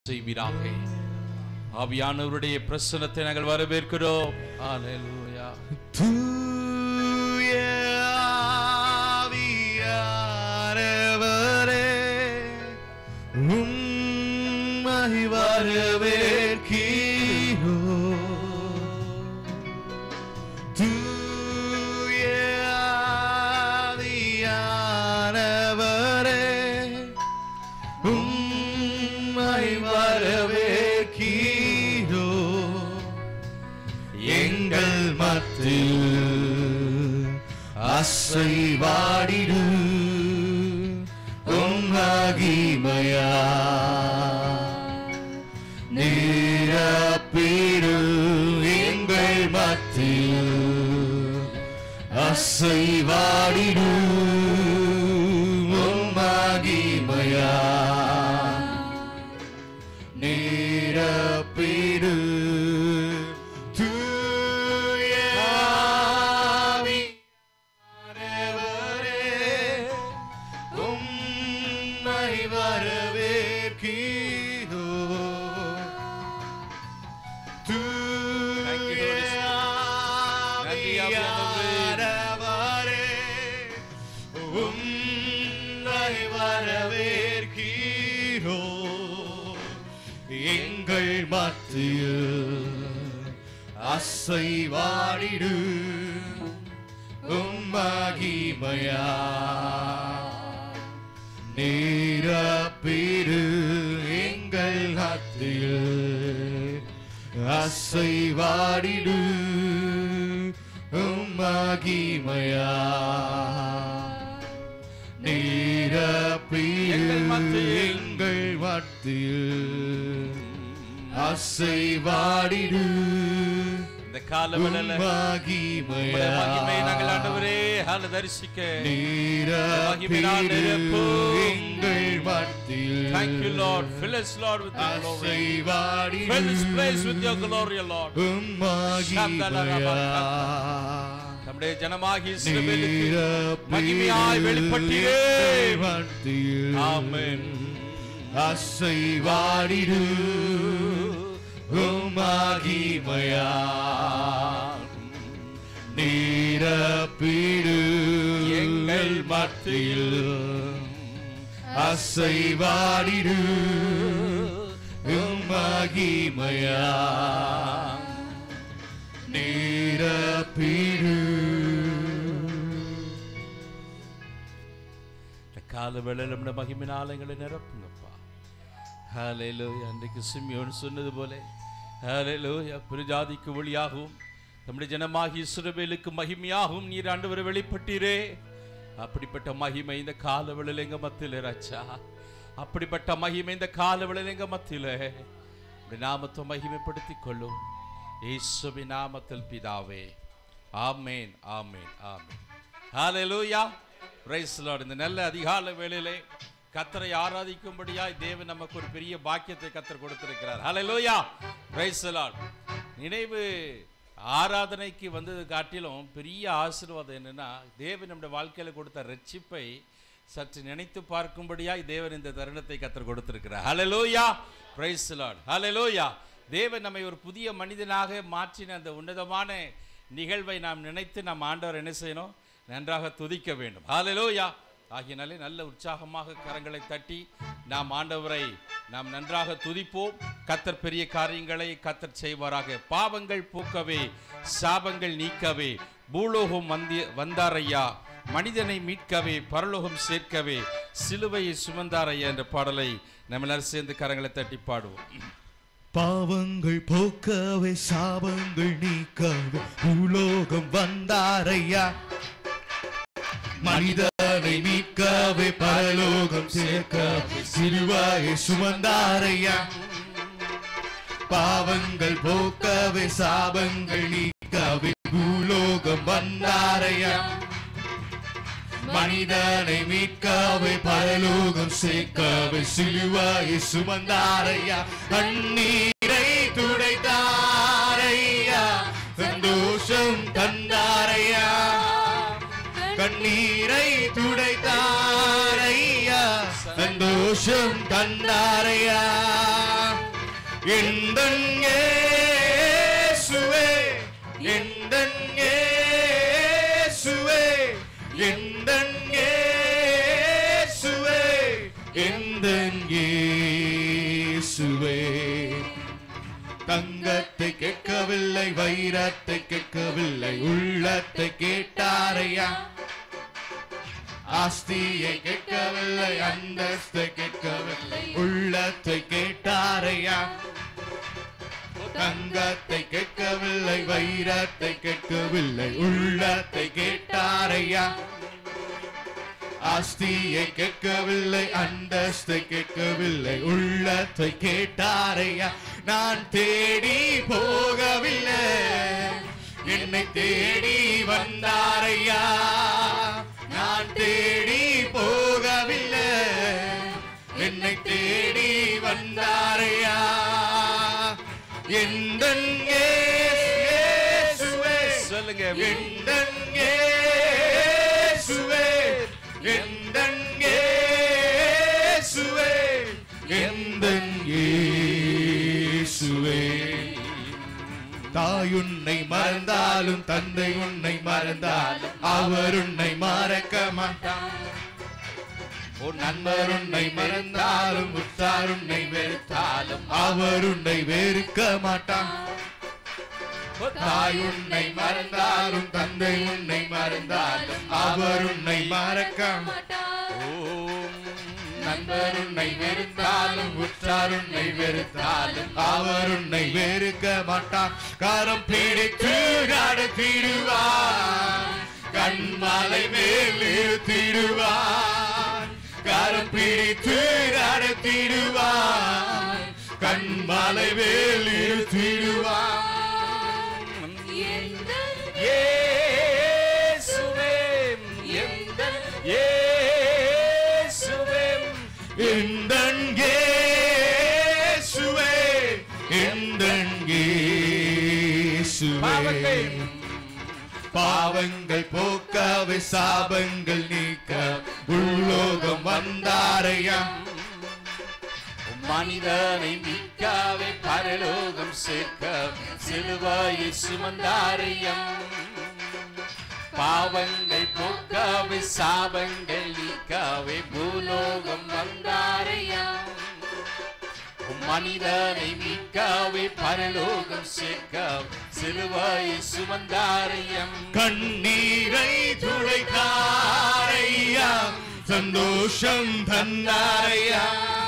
செய்வீராக ஆவியானவருடைய பிரசனத்தை நாங்கள் வரவேற்கிறோம் ஹalleluya தூய ஆவியானவரே, உம்மை வரவேற்கிறோ தூய ஆவியானவரே, உம்மை வரவேற்கிறோ எங்கள் மத்தியில் அசைவாடிடு உம்மகிமையா நிரப்பிடு எங்கள் மத்தியில் அசைவாடிடு உம்மகிமையா நிரப்பிடு தூய ஆவியானவரே, உம்மை வரவேற்கிறோ. Thank you, Holy தூய நன்றி, ஆவியானவரே. ஆவியானவரே, உம்மை வரவேற்கிறோ. எங்கள் மத்தியில் அசைவாடிடு உம்மகிமையா நீரப்பிடு எங்கள் மத்தியில் அசைவாடிடு உம்மகிமையா நீரப்பிடு எங்கள் மத்தியில். எங்கள் மத்தியில் அசைவாடிடு இந்த காலவெளியில உம்முடைய மகிமையை நாங்கள் ஆண்டவரே ஹால தரிசிக்க மகிமையினால் நிரப்பு. எங்கள் மத்தியில் Thank you Lord fill us Lord with your glory fill this place with your glory Lord நம்முடைய ஜனமாகி இஸ்ரவேலுக்கு மகிமையாய் வெளிப்பட்டீரே ஆமென் அசைவாடிடு உமாகிமையா நீரப்பிடு எங்கள் மத்தியில் அசைவாடிடு உமாகிமையா நீரப்பிடு இந்த காலவேளையில் நம்முடைய மகிமையினால் எங்களை நிரப்புங்கப்பா ஹalleluya அன்றைக்கு சிமியோன் சொன்னது போல ஹalleluya பிரஜாதிக்கு ஒளியாகவும் நம்முடைய ஜனமாகி இஸ்ரவேலுக்கு மகிமையாகவும் நீர் ஆண்டவர் வெளிப்பட்டீரே அப்படிப்பட்ட மகிமை இந்த காலவேளையில் எங்க மத்தியில் ராச்சா அப்படிப்பட்ட மகிமை இந்த காலவேளையில் எங்க மத்தியில் உம்முடைய நாமத்தை மகிமைப்படுத்திக் கொள்ளும் இயேசுவின் நாமத்தில் பிதாவே ஆமேன் ஆமேன் ஆமேன் ஹalleluya பிரைஸ் லார்ட் இந்த நல்ல அதிகால வேளையிலே கத்தரை ஆராதிக்கும்படியாய் தேவன் நமக்கு ஒரு பெரிய பாக்கியத்தை கத்தர் கொடுத்திருக்கிறார் ஹalleluya பிரைஸ் லார்ட் நினைவு ஆராதனைக்கு வந்தது காட்டிலும் பெரிய ஆசீர்வாதம் என்னன்னா தேவன் நம்முடைய வாழ்க்கையில கொடுத்த ரட்சிப்பை சற்று நினைத்து பார்க்கும்படியாய் தேவன் இந்த தருணத்தை கத்தர் கொடுத்திருக்கிறார் ஹalleluya பிரைஸ் லார்ட் ஹalleluya தேவன் நம்மை ஒரு புதிய மனிதனாக மாற்றின அந்த உன்னதமான நிகழ்வை நாம் நினைத்து நாம் ஆண்டவர் என்ன செய்யணும் நன்றாக துதிக்க வேண்டும் ஹalleluya ஆகியனாலே நல்ல உற்சாகமாக கரங்களை தட்டி நாம் ஆண்டவரை நாம் நன்றாக துதிப்போம் கத்தர் பெரிய காரியங்களை கத்தர் செய்வாராக பாவங்கள் போக்கவே சாபங்கள் நீக்கவே பூலோகம் வந்தி வந்தாரையா மனிதனை மீட்கவே பரலோகம் சேர்க்கவே சிலுவையை சுமந்தாரையா என்ற பாடலை நம்ம எல்லாரும் சேர்ந்து கரங்களை தட்டி பாடுவோம் பாவங்கள் போக்கவே சாபங்கள் நீக்கவே பூலோகம் வந்தாரையா மனிதனை மீட்கவே பரலோகம் சேர்க்கவே சிறுவாயை சுமந்தாரையா பாவங்கள் போக்கவே சாபங்கள் நீக்கவே பூலோகம் வந்தாரையா மனிதனை மீட்கவே பரலோகம் சேர்க்கவே சிலுவாயை சுமந்தாரையா கண்ணீரை துடைத்தாரையா சந்தோஷம் தந்தாரையா கண்ணீரை துடைத்தாரையா சந்தோஷம் தந்தாரையா எந்தன் இயேசுவே எந்தன் இயேசுவே எந்தன் இயேசுவே எந்தன் இயேசுவே தங்கத்தை கேட்கவில்லை வைரத்தை கேட்கவில்லை உள்ளத்தை கேட்டாரையா ஆஸ்தியை கேட்கவில்லை அந்தஸ்தை கேட்கவில்லை உள்ளத்தை கேட்டாரையா தங்கத்தை கேட்கவில்லை வைரத்தை கேட்கவில்லை உள்ளத்தை கேட்டாரையா ஆஸ்தியை கேட்கவில்லை அந்தஸ்தை கேட்கவில்லை உள்ளத்தை கேட்டாரையா நான் தேடி போகவில்லை என்னை தேடி வந்தாரையா நான் தேடி போகவில்லை என்னை தேடி வந்தாரையா எந்தன் இயேசுவே சொல்லுங்க எந்தன் இயேசுவே எந்தன் இயேசுவே எந்தன் இயேசுவே தாய் உன்னை மறந்தாலும் தந்தை உன்னை மறந்தாலும் அவர் உன்னை மறக்க மாட்டார் உன் நண்பர் உன்னை மறந்தாலும் உற்றார் உன்னை வெறுத்தாலும் அவர் உன்னை வெறுக்க மாட்டான் தாய் உன்னை மறந்தாலும் தந்தை உன்னை மறந்தாலும் அவர் உன்னை மறக்க நண்பர் உன்னை வெறுத்தாலும் உற்றார் உன்னை வெறுத்தாலும் அவர் உன்னை வெறுக்க மாட்டான் காரம் பிடித்து நடத்திடுவார் கண்மலை மேல் நிறுத்திடுவார் காரம் பிடித்து நடத்திடுவார் கண்மலை மேல் நிறுத்திடுவார் இயேசுவே எந்தன் இயேசுவே எந்தன் இயேசுவே எந்தன் இயேசுவே பாவங்கள் பாவங்கள் போக்கவே சாபங்கள் நீக்க உள்ளோகம் வந்தாரையா மனிதனை மீட்கவே பரலோகம் சேர்க்க சிலுவாயை சுமந்தாரியம் பாவங்கள் போக்கவே சாபங்கள் நீக்கவே பூலோகம் வந்தாரியம் மனிதனை மீட்கவே பரலோகம் சேர்க்க சிலுவாயை சுமந்தாரியம் கண்ணீரை துடைத்தாரையா சந்தோஷம் தந்தாரையா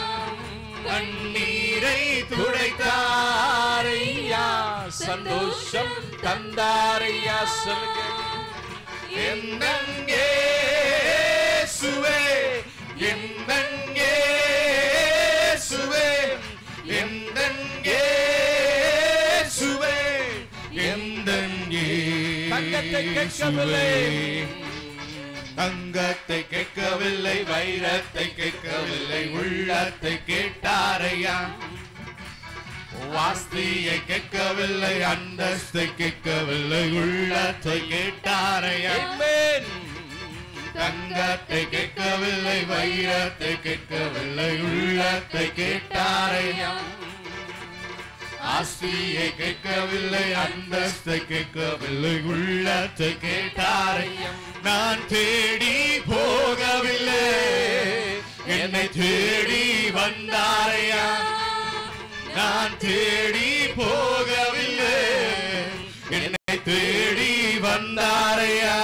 கண்ணீரை துடைத்தாரையா தாரையா சந்தோஷம் தந்தாரையா சொல்லுங்க எந்தன் இயேசுவே எந்தன் இயேசுவே எந்தன் இயேசுவே எந்தன் தங்கத்தை கேட்கவில்லை. இயேசுவே தங்கத்தை கேட்கவில்லை வைரத்தை கேட்கவில்லை உள்ளத்தை கேட்டாரையா வாஸ்தியை கேட்கவில்லை அந்தஸ்தை கேட்கவில்லை உள்ளத்தை கேட்டாரையா Amen. தங்கத்தை கேட்கவில்லை வைரத்தை கேட்கவில்லை உள்ளத்தை கேட்டாரையா ஆஸ்தியை கேட்கவில்லை அந்தஸ்தை கேட்கவில்லை உள்ளத்தை கேட்டாரையா நான் தேடி போகவில்லை என்னை தேடி வந்தாரையா நான் தேடி போகவில்லை என்னை தேடி வந்தாரையா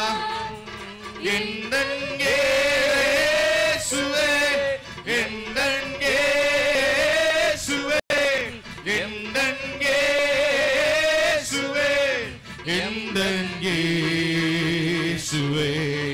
எந்தன் இயேசுவே எந்தன் இயேசுவே எந்தன் இயேசுவே எந்தன் இயேசுவே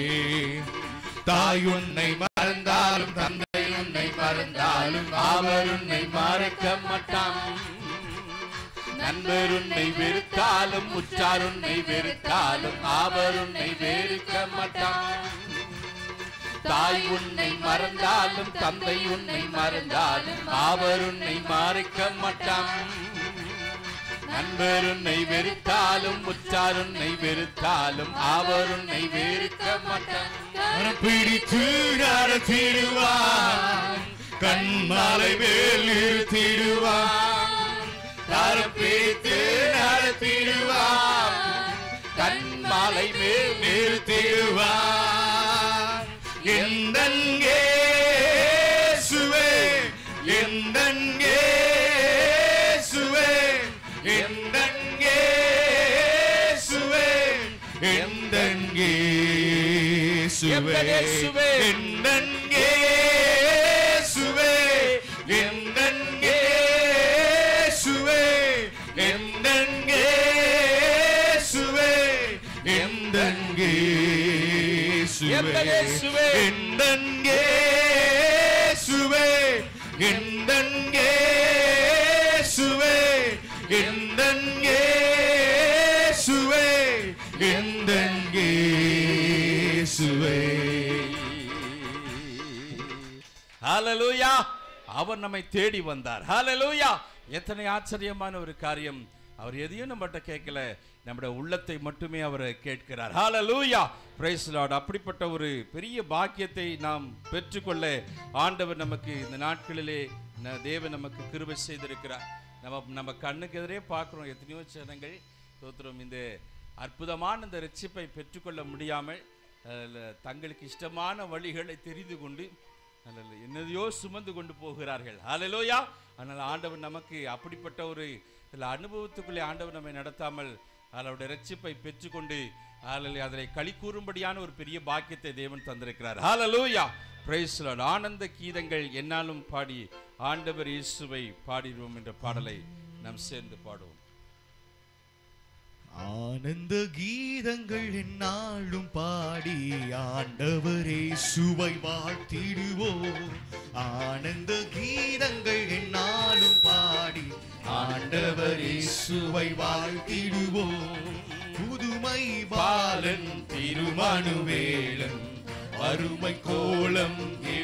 தாய் உன்னை மறந்தாலும் தந்தை உன்னை மறந்தாலும் அவர் உன்னை மறக்க மாட்டான் நண்பர் உன்னை வெறுத்தாலும் உற்றார் உன்னை வெறுத்தாலும் அவர் உன்னை வெறுக்க மாட்டான் தாய் உன்னை மறந்தாலும் தந்தை உன்னை மறந்தாலும் அவர் உன்னை மறைக்க மாட்டான் நண்பர் உன்னை வெறுத்தாலும் உற்றார் உன்னை வெறுத்தாலும் அவர் உன்னை வெறுக்க மாட்டான் மனம் பிடித்து நடத்திடுவான் கண்மலை மேல் நிறுத்திடுவான் எந்தங்கேசுவே எந்தங்கேசுவே எந்தங்கேசுவே எந்தங்கேசுவே. எந்தங்கேசுவே எந்தங்கேசுவே எந்தங்கேசுவே எந்தங்கேசுவே எந்தங்கேசுவே. எந்தங்கேசுவே எந்தங்கேசுவே எந்தங்கேசுவே எந்தங்கேசுவே ஹalleluya அவர் நம்மை தேடி வந்தார் ஹalleluya எத்தனை ஆச்சரியமான ஒரு காரியம் அவர் எதையும் நம்மகிட்ட கேட்கல நம்முடைய உள்ளத்தை மட்டுமே அவர் கேட்கிறார் ஹalleluya praise the lord அப்படிப்பட்ட ஒரு பெரிய பாக்கியத்தை நாம் பெற்றுக்கொள்ள ஆண்டவர் நமக்கு இந்த நாட்களிலே ந- தேவன் நமக்கு கிருபை செய்திருக்கிறார் நம்ம நம்ம கண்ணுக்கு எதிரே பார்க்குறோம் எத்தனையோ ஜனங்கள் தோத்திரம் இந்த அற்புதமான இந்த ரட்சிப்பை பெற்றுக்கொள்ள முடியாமல் அஹ், தங்களுக்கு இஷ்டமான வழிகளை தெரிந்து கொண்டு அல்ல என்னதையோ சுமந்து கொண்டு போகிறார்கள் ஹalleluya ஆனால் ஆண்டவர் நமக்கு அப்படிப்பட்ட ஒரு சில அனுபவத்துக்குள்ளே ஆண்டவர் நம்மை நடத்தாமல் அவருடைய ரட்சிப்பை பெற்றுக்கொண்டு ஹalleluya அதனை களி கூறும்படியான ஒரு பெரிய பாக்கியத்தை தேவன் தந்திருக்கிறார் ஹalleluya praise the Lord ஆனந்த கீதங்கள் என்னாலும் பாடி ஆண்டவர் இயேசுவை பாடிடுவோம் என்ற பாடலை நாம் சேர்ந்து பாடுவோம் ஆனந்த கீதங்கள் என்னாலும் பாடி ஆண்டவரே சுவை வாழ்த்திடுவோம் ஆனந்த கீதங்கள் என்னாலும் பாடி ஆண்டவரே சுவை வாழ்த்திடுவோம் புதுமை பாலன் திருமணுவேலன் அருமை கோலம்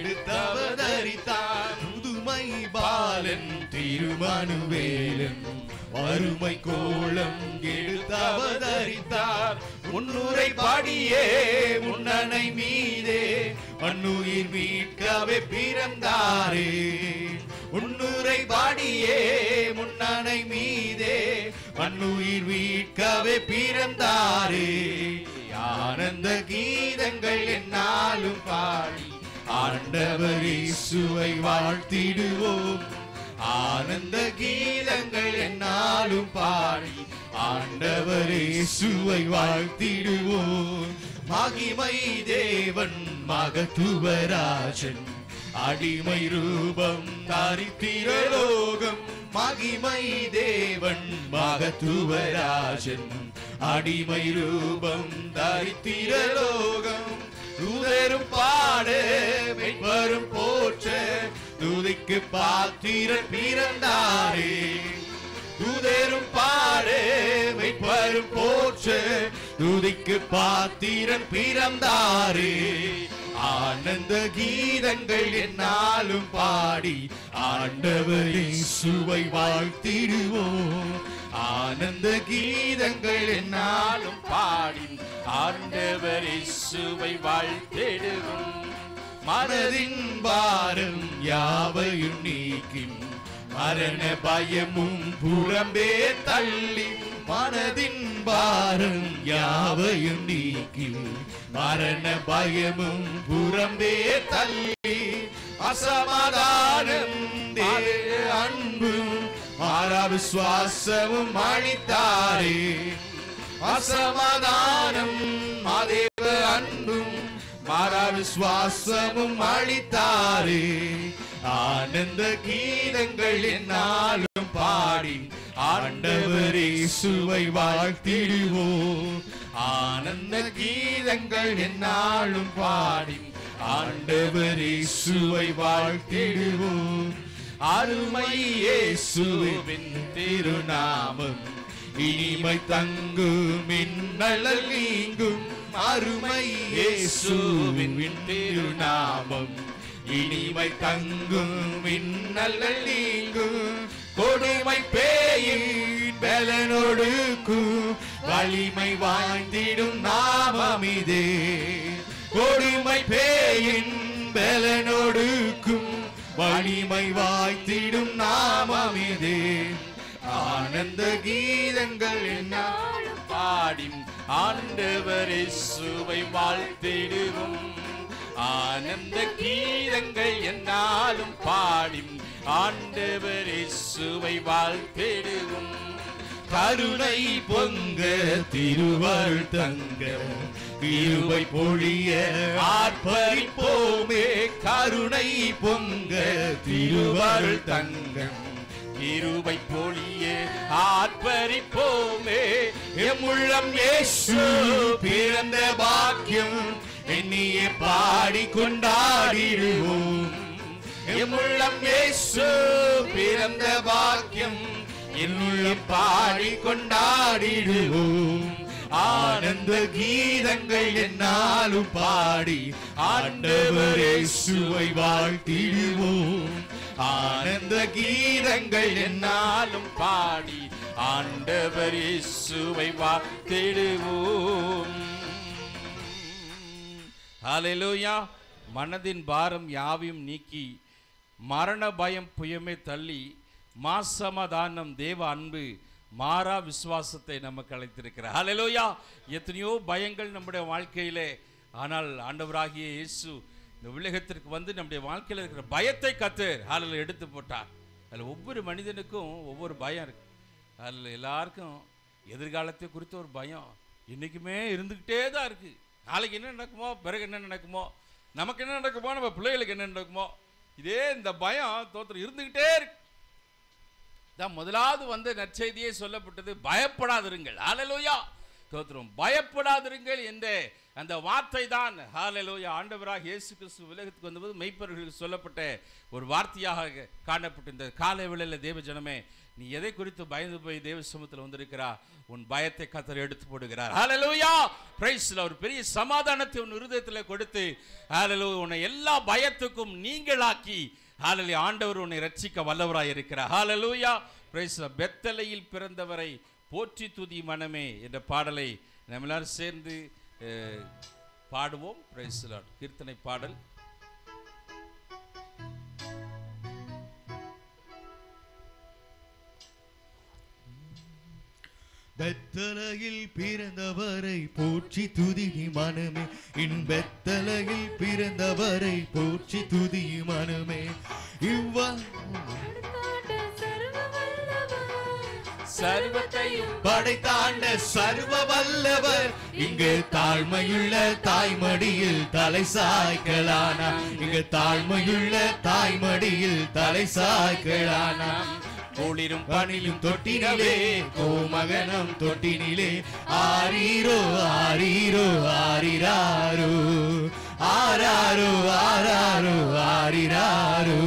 எடுத்தவதரித்தான் புதுமை பாலன் திருமணுவேலன் வறுமை கோலம் எடுத்தவதரித்தார் முன்னுரை பாடியே முன்னணை மீதே மண்ணுயிர் மீட்கவே பிறந்தாரே முன்னுரை பாடியே முன்னணை மீதே மண்ணுயிர் மீட்கவே பிறந்தாரே ஆனந்த கீதங்கள் என்னாலும் பாடி ஆண்டவர் இயேசுவை வாழ்த்திடுவோம் ஆனந்த கீதங்கள் என்னாலும் பாடி ஆண்டவரே சுவை வாழ்த்திடுவோம் மகிமை தேவன் மகத்துவராஜன் அடிமை ரூபம் தரித்திரலோகம் மகிமை தேவன் மகத்துவராஜன் அடிமை ரூபம் தரித்திரலோகம் தூதரும் பாட வரும் போற்ற துதிக்கு பாத்திரன் பிறந்தாரே தூதரும் பாட வரும் போற்ற துதிக்கு பாத்திரன் பிறந்தாரே ஆனந்த கீதங்கள் என்னாலும் பாடி ஆண்டவரை சுவை வாழ்த்திடுவோம் ஆனந்த கீதங்கள் என்னாலும் பாடி ஆண்டவர் இயேசுவை வாழ்த்திடுவோம் மனதின் பாரம் யாவையும் நீக்கும் மரண பயமும் புறம்பே தள்ளி மனதின் பாரம் யாவையும் நீக்கி மரண பயமும் புறம்பே தள்ளி அசமாதானம் தேவ அன்பும் மாறா விசுவாசமும் அளித்தாரே அசமாதானம் மாதேவ அன்பும் மாறா விசுவாசமும் அளித்தாரே ஆனந்த கீதங்கள் என்னாலும் பாடி ஆண்டவரே சுவை வாழ்த்திடுவோம் ஆனந்த கீதங்கள் என்னாலும் பாடி ஆண்டவரே சுவை வாழ்த்திடுவோம் அருமை இயேசுவின் திருநாமம் இனிமை தங்கும் மின்னலல் நீங்கும் அருமை இயேசுவின் திருநாமம் இனிமை தங்கும் மின்னலல் நீங்கும் கொடுமை பேயின் பலனொடுக்கும் வலிமை வாய்ந்திடும் நாமம் இதே கொடுமை பேயின் பலனொடுக்கும் வலிமை வாய்த்திடும் நாமம் இதே ஆனந்த கீதங்கள் என்னாலும் பாடி ஆண்டவர் இயேசுவை வாழ்த்திடுவோம் ஆனந்த கீதங்கள் என்னாலும் பாடி ஆண்டவர் இயேசுவை வாழ்த்திடுவோம் கருணை பொங்க திருவருள் தங்க கிருபை பொழிய ஆர்ப்பரிப்போமே கருணை பொங்க திருவருள் தங்க இருவை பொழிய ஆர்ப்பரிப்போமே எம்முள்ளம் இயேசு பிறந்த பாக்கியம் எண்ணியே பாடி கொண்டாடிடுவோம் எம்முள்ளம் இயேசு பிறந்த பாக்கியம் என்னுள்ளம் பாடி கொண்டாடிடுவோம் ஆனந்த கீதங்கள் என்னாலும் பாடி ஆண்டவர் இயேசுவை வாழ்த்திடுவோம் ஆனந்த கீதங்கள் என்னாலும் பாடி ஆண்டவர் இயேசுவை வாழ்த்திடுவோம் ஹalleluya மனதின் பாரம் யாவையும் நீக்கி மரண பயம் புயமே தள்ளி மாசமாதானம் தேவ அன்பு மாறா விசுவாசத்தை நமக்கு அழைத்திருக்கிறார் ஹalleluya எத்தனையோ பயங்கள் நம்முடைய வாழ்க்கையிலே ஆனால் ஆண்டவராகிய இயேசு இந்த உலகத்திற்கு வந்து நம்முடைய வாழ்க்கையில் இருக்கிற பயத்தை கத்து அதில் எடுத்து போட்டார் அதில் ஒவ்வொரு மனிதனுக்கும் ஒவ்வொரு பயம் இருக்கு அதில் எல்லாருக்கும் எதிர்காலத்தை குறித்த ஒரு பயம் இன்னைக்குமே இருந்துக்கிட்டே தான் இருக்கு நாளைக்கு என்ன நடக்குமோ பிறகு என்ன நடக்குமோ நமக்கு என்ன நடக்குமோ நம்ம பிள்ளைகளுக்கு என்ன நடக்குமோ இதே இந்த பயம் தோற்றம் இருந்துக்கிட்டே இருக்கு தான் முதலாவது வந்து நற்செய்தியே சொல்லப்பட்டது பயப்படாதிருங்கள் ஹalleluya தோத்திரம் பயப்படாதிருங்கள் என்ற அந்த வார்த்தை தான் ஹalleluya ஆண்டவராக இயேசு கிறிஸ்து உலகத்துக்கு வந்தபோது மெய்ப்பர்களுக்கு சொல்லப்பட்ட ஒரு வார்த்தையாக காணப்பட்ட இந்த காலை வேளையில் தேவ ஜனமே நீ எதை குறித்து பயந்து போய் தேவ சமூகத்தில் வந்திருக்கிறா உன் பயத்தை கத்தர் எடுத்து போடுகிறார் ஹalleluya பிரைஸ்ல ஒரு பெரிய சமாதானத்தை உன் இருதயத்தில் கொடுத்து ஹalleluya உன்னை எல்லா பயத்துக்கும் நீங்களாக்கி ஹalleluya ஆண்டவர் உன்னை ரட்சிக்க வல்லவராய் இருக்கிறார் ஹalleluya பிரைஸ்ல பெத்தலையில் பிறந்தவரை போற்றி துதி மனமே என்ற பாடலை நம்ம எல்லாரும் சேர்ந்து அஹ், பாடுவோம் பிரைஸ்ல கீர்த்தனை பாடல் பெத்தலையில் பிறந்தவரை போற்றி துதி மனமே இன் பெத்தலையில் பிறந்தவரை போற்றி துதி மனமே இவ்வா சர்வத்தையும் படைத்தாண்ட சர்வ வல்லவர் இங்கு தாழ்மையுள்ள தாய்மடியில் தலை சாய்க்கலானா இங்கு தாழ்மையுள்ள தாய்மடியில் தலை சாய்க்கலானா குளிரும் பணியும் தொட்டினிலே கோமகனம் தொட்டினிலே ஆரீரோ ஆரீரோ ஆரிராரோ ஆராரோ ஆராரோ ஆரிராரோ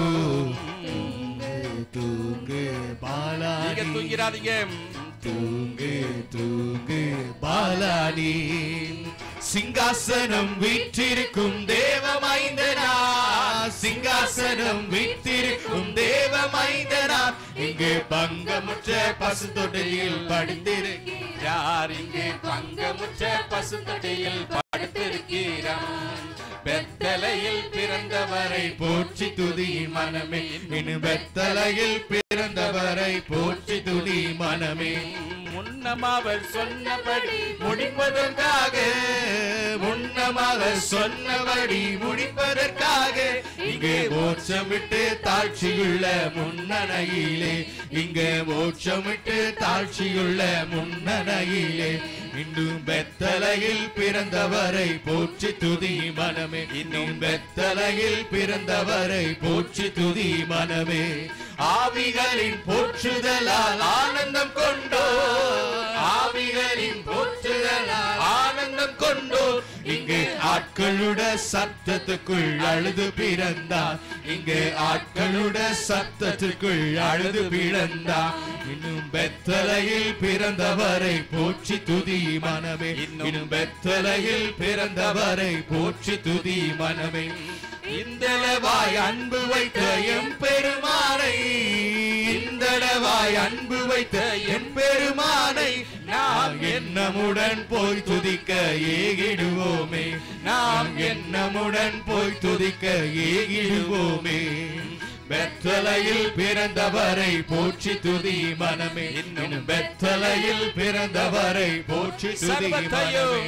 தூங்கு நீங்க பாலாடி தூங்கிறாதீங்க தூங்கு தூங்கு பாலாடி சிங்காசனம் வீற்றிருக்கும் தேவமைந்தனா சிங்காசனம் வீற்றிருக்கும் தேவமைந்தனா இங்கு பங்கமுற்ற பசு தொடையில் படித்திருக்கிறார் யார் இங்கே பங்கமுற்ற பசுத்தொட்டியில் படுத்திருக்கிறான் பெத்தலையில் பிறந்தவரை போற்றி துதி மனமே இன்னும் வெத்தலையில் பிறந்தவரை போற்றி துதி மனமே முன்னம் அவர் சொன்னபடி முடிப்பதற்காக முன்னமாக சொன்னபடி முடிப்பதற்காக இங்கே மோட்சமிட்டு தாட்சியுள்ள முன்னணையிலே இங்கே மோட்சமிட்டு தாட்சியுள்ள முன்னணையிலே இன்னும் பெத்தலையில் பிறந்தவரை போற்றி துதி மனமே இன்னும் பெத்தலையில் பிறந்தவரை போற்றி துதி மனமே ஆவிகளின் போற்றுதலால் ஆனந்தம் கொண்டோ ஆவிகளின் போற்றுதலால் ஆனந்தம் கொண்டோ இங்கு ஆட்களுட சத்தத்துக்குள் அழுது பிறந்தார் இங்கு ஆட்களுட சத்தத்துக்குள் அழுது பிறந்தார் இன்னும் பெத்தலையில் பிறந்தவரை போற்றி துதி மனமே இன்னும் பெத்தலையில் பிறந்தவரை போற்றி துதி மனமே இந்தளவாய் அன்பு வைத்த எம் பெருமானை இந்தளவாய் அன்பு வைத்த எம் பெருமானை நாம் எண்ணமுடன் போய் துதிக்க ஏகிடுவோமே நாம் எண்ணமுடன் போய் துதிக்க ஏகிடுவோமே பெத்தலையில் பிறந்தவரை போற்றி துதி மனமே இன்னும் பெத்தலையில் பிறந்தவரை போற்றி துதி மனமே சர்வத்தையும்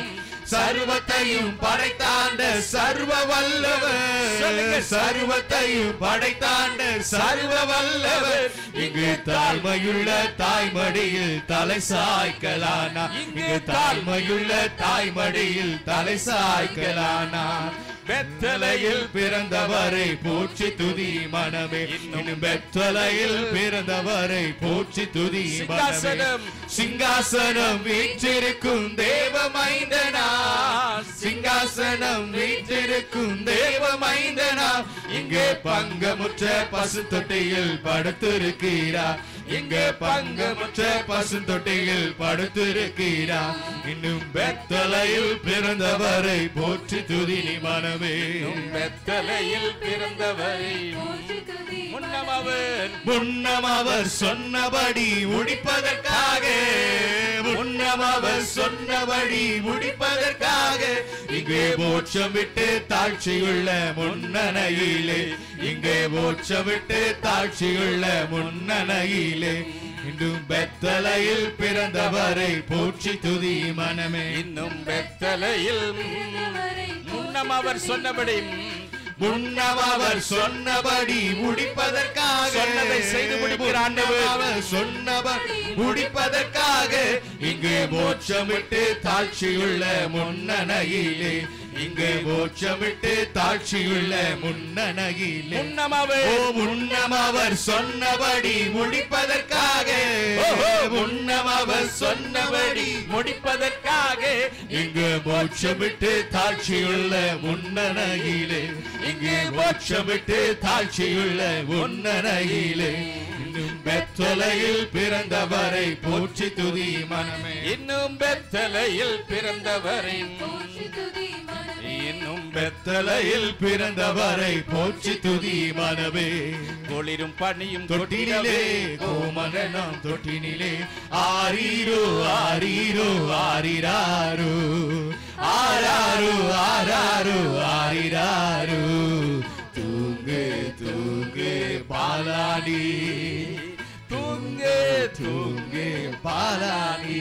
சர்வத்தையும் படைத்தாண்ட சர்வ வல்லவர் சொல்லுங்க. சர்வத்தையும் படைத்தாண்ட சர்வ வல்லவர் இங்கு தாழ்மையுள்ள தாய்மடியில் தலை சாய்க்கலானா இங்கு தாழ்மையுள்ள தாய்மடியில் தலை சாய்க்கலானா பெத்தலையில் பிறந்தவரை போற்றி துதி மனமே இன்னும் பெத்தலையில் பிறந்தவரை போற்றி துதி மனமே சிங்காசனம். சிங்காசனம் வீற்றிருக்கும் தேவ மைந்தனா சிங்காசனம் வீற்றிருக்கும் தேவ மைந்தனா இங்கே பங்கமுற்ற பசு தொட்டியில் படுத்திருக்கிறார் இங்கே பங்கமுற்ற பசு தொட்டியில் படுத்திருக்கிறார் இன்னும் பெத்தலையில் பிறந்தவரை போற்றி துதி நீ மனமே பெத்தலையில் பிறந்தவரை முன்னம் அவர் முன்னம் அவர் சொன்னபடி முடிப்பதற்காக முன்னம் அவர் சொன்னபடி முடிப்பதற்காக இங்கே மோட்சம் விட்டு தாட்சியுள்ள முன்னணையிலே இங்கே மோட்சம் விட்டு தாட்சியுள்ள முன்னணையிலே இன்றும் பெத்தலையில் பிறந்தவரை போற்றி துதி மனமே இன்னும் பெத்தலையில் முன்னம் அவர் சொன்னபடி முன்னம் அவர் சொன்னபடி முடிப்பதற்காக சொன்னதை செய்து முடிக்கிற ஆண்டவர். முன்னம் அவர் சொன்னவர் முடிப்பதற்காக இங்கு மோட்சமிட்டு தாட்சியுள்ள முன்னணையிலே இங்கு மோட்சமிட்டு தாட்சியுள்ள முன்னணையிலே முன்னம் ஓ அவர் முன்னம் அவர் சொன்னபடி முடிப்பதற்காக ஓஹோ. முன்னம் அவர் சொன்னபடி முடிப்பதற்காக இங்கு மோட்சமிட்டு தாட்சியுள்ள முன்னணையிலே இங்கு மோட்சமிட்டு தாட்சியுள்ள முன்னணையிலே இன்னும் பெத்தலையில் பிறந்தவரை போற்றி துதி மனமே இன்னும் பெத்தலையில் பிறந்தவரை இன்னும் பெத்தலையில் பிறந்தவரை போற்றி துதி மனமே குளிரும் பனியும் தொட்டினிலே கோமகனம் தொட்டினிலே ஆரீரோ ஆரீரோ ஆரிராரு ஆராரு ஆராரு ஆரிராரு தூங்கு தூங்கு பாலாடி தூங்கு தூங்கு பாலாடி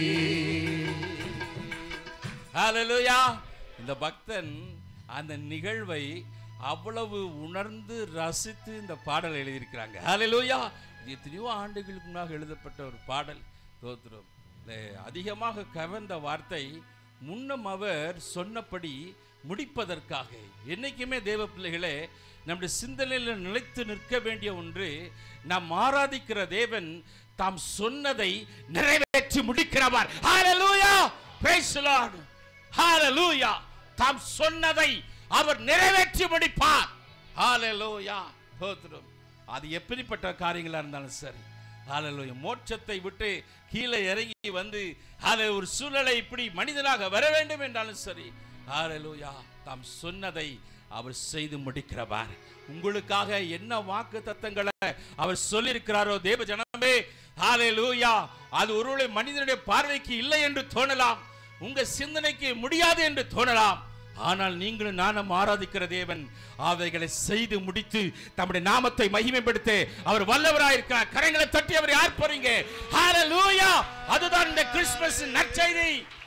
ஹalleluya இந்த பக்தன் அந்த நிகழ்வை அவ்வளவு உணர்ந்து ரசித்து இந்த பாடல் எழுதியிருக்கிறாங்க ஹalleluya இது எத்தனையோ ஆண்டுகளுக்கு முன்னாக எழுதப்பட்ட ஒரு பாடல் தோத்திரம் அதிகமாக கவர்ந்த வார்த்தை முன்னம் அவர் சொன்னபடி முடிப்பதற்காக என்னைக்குமே தேவ பிள்ளைகளே நம்முடைய சிந்தனையில் நிலைத்து நிற்க வேண்டிய ஒன்று நாம் ஆராதிக்கிற தேவன் தாம் சொன்னதை நிறைவேற்றி முடிக்கிறவர் ஹalleluya praise the lord ஹalleluya தாம் சொன்னதை அவர் நிறைவேற்றி முடிப்பார் ஹalleluya ஸ்தோத்திரம் அது எப்படிப்பட்ட காரியங்களா இருந்தாலும் சரி ஹalleluya மோட்சத்தை விட்டு கீழே இறங்கி வந்து ஹalleluya ஒரு சூழலை இப்படி மனிதனாக வர வேண்டும் என்றாலும் சரி ஹalleluya தாம் சொன்னதை அவர் செய்து முடிக்கிறவர் உங்களுக்காக என்ன வாக்கு தத்தங்களை அவர் சொல்லியிருக்கிறாரோ தேவ ஜனமே ஹalleluya அது ஒருவேளை மனிதனுடைய பார்வைக்கு இல்லை என்று தோணலாம் உங்க சிந்தனைக்கு முடியாது என்று தோணலாம் ஆனால் நீங்களும் நானும் ஆராதிக்கிற தேவன் அவைகளை செய்து முடித்து தம்முடைய நாமத்தை மகிமைப்படுத்த அவர் வல்லவராயிருக்கிறார் கரங்களை தட்டி அவர் யார் போறீங்க ஹalleluya அதுதான் இந்த கிறிஸ்துமஸ் நற்செய்தி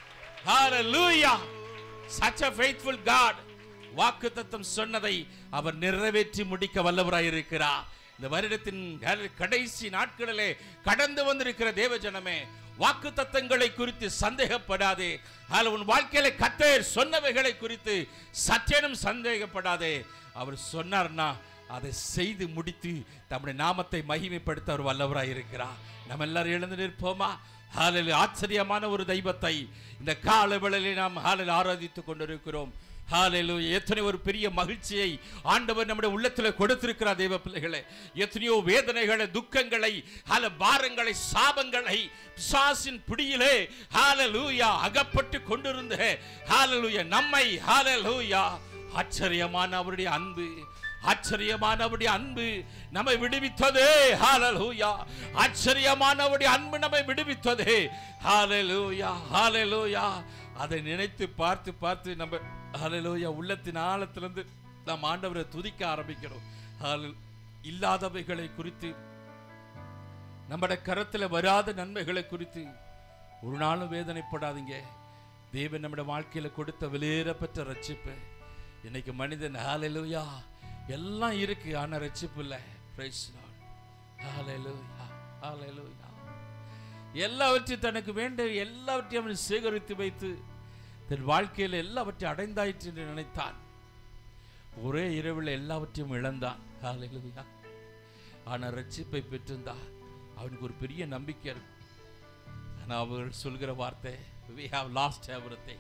ஹalleluya such a faithful god வாக்குத்தத்தம் சொன்னதை அவர் நிறைவேற்றி முடிக்க வல்லவராயிருக்கிறார் இந்த வருடத்தின் கட- கடைசி நாட்களிலே கடந்து வந்திருக்கிற தேவ ஜனமே வாக்கு தத்தங்களை குறித்து சந்தேகப்படாதே அதில் உன் வாழ்க்கையில கத்தர் சொன்னவைகளை குறித்து சற்றேனும் சந்தேகப்படாதே அவர் சொன்னார்னா அதை செய்து முடித்து தம்முடைய நாமத்தை மகிமைப்படுத்த அவர் வல்லவராய் இருக்கிறார் நம்ம எல்லாரும் எழுந்து நிற்போமா ஹாலில் ஆச்சரியமான ஒரு தெய்வத்தை இந்த கால வேளையிலே நாம் ஹாலில் ஆராதித்துக் கொண்டிருக்கிறோம் ஹalleluya எத்தனை ஒரு பெரிய மகிழ்ச்சியை ஆண்டவர் நம்முடைய உள்ளத்தில் கொடுத்திருக்கிறார் தேவ பிள்ளைகளே எத்தனையோ வேதனைகளை துக்கங்களை ஹல பாரங்களை சாபங்களை பிசாசின் பிடியிலே ஹalleluya அகப்பட்டு கொண்டிருந்த ஹalleluya நம்மை ஹalleluya ஆச்சரியமான அவருடைய அன்பு ஆச்சரியமான அவருடைய அன்பு நம்மை விடுவித்ததே ஹalleluya ஆச்சரியமான அவருடைய அன்பு நம்மை விடுவித்ததே ஹalleluya ஹalleluya அதை நினைத்து பார்த்து பார்த்து நம்ம ஹalleluya உள்ளத்தின் ஆழத்திலிருந்து நாம் ஆண்டவரை துதிக்க ஆரம்பிக்கிறோம் ஹalleluya. இல்லாதவைகளை குறித்து நம்முடைய கரத்தில் வராத நன்மைகளை குறித்து ஒரு நாளும் வேதனைப்படாதீங்க தேவன் நம்முடைய வாழ்க்கையில கொடுத்த வெளியேறப்பட்ட ரட்சிப்பு இன்னைக்கு மனிதன் ஹalleluya எல்லாம் இருக்கு ஆனா ரட்சிப்பு இல்லை பிரைஸ் ஹalleluya ஹalleluya எல்லாவற்றையும் தனக்கு வேண்டிய எல்லாவற்றையும் அவன் சேகரித்து வைத்து தன் வாழ்க்கையில் எல்லாவற்றையும் அடைந்தாயிற்று என்று நினைத்தான் ஒரே இரவில் எல்லாவற்றையும் இழந்தான் ஹalleluya ஆனா ரட்சிப்பை பெற்றிருந்தா அவனுக்கு ஒரு பெரிய நம்பிக்கை இருக்கும் ஆனா அவர்கள் சொல்கிற வார்த்தை we have lost everything